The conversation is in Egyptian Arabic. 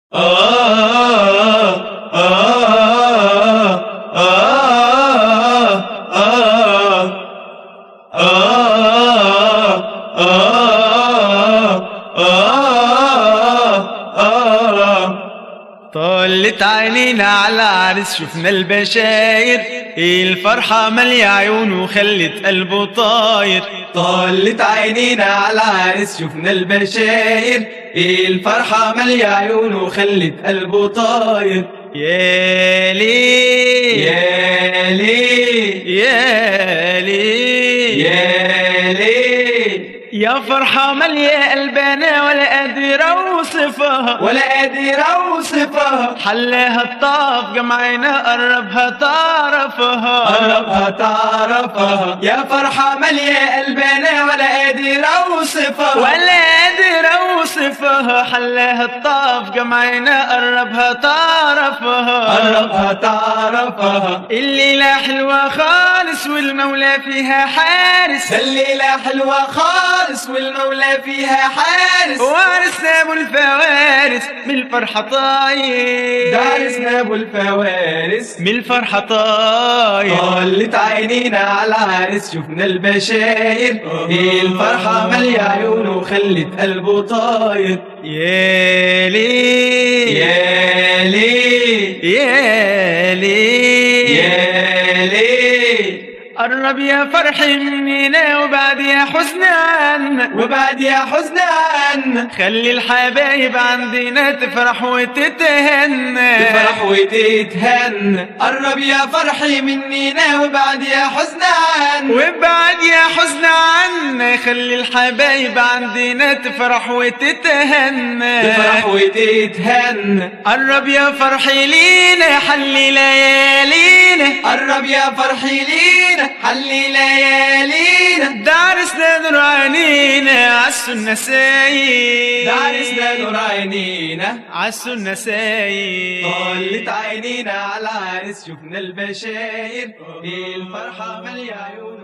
طلت عينينا على عرس شفنا البشاير الفرحة مالية عيونه خلت قلبه طاير طلت عينينا على عرس شفنا البشاير الفرحة مالية عيونه خلت قلبه طاير يا ليه يا ليه يا ليه يا ليه يا فرحة مالية قلبنا ولا قادر اوصفها ولا قادر اوصفها حلاها الطاف جمعنا قربها تعرفها قربها تعرفها يا فرحة مالية قلبنا ولا قادر اوصفها ولا قادر اوصفها حلاها الطاف جمعنا قربها تعرفها قربها تعرفها الليلة حلوة خالص والمولى فيها حارس ده الليلة حلوة خالص والمولى فيها حارس وارثنا ابو الفوارس من الفرحة طاير دارسنا ابو الفوارس من الفرحة طاير طلت عينينا على العرس شفنا البشاير الفرحة مالية عيونه خلت قلبه طاير يا ليه يا ليه يا ليه يا ليه قرب يا فرحي مننا وبعد يا حزنان وبعد يا حزنان خلي الحبايب عندنا تفرح وتتهنى تفرح وتتهنى قرب يا فرحي مننا وبعد يا حزنان وبعد يا حزن عنا خلي الحبايب عندنا تفرح وتتهنى تفرح وتتهنى قرب يا فرحي لينا حلي ليالينا قرب يا فرحي لينا حلي ليالينا دارسنا نور عينينا عسو النسايب دارسنا نور عينينا عسو النسايب طلت عينينا على العرس شفنا البشاير الفرحة مالية عيون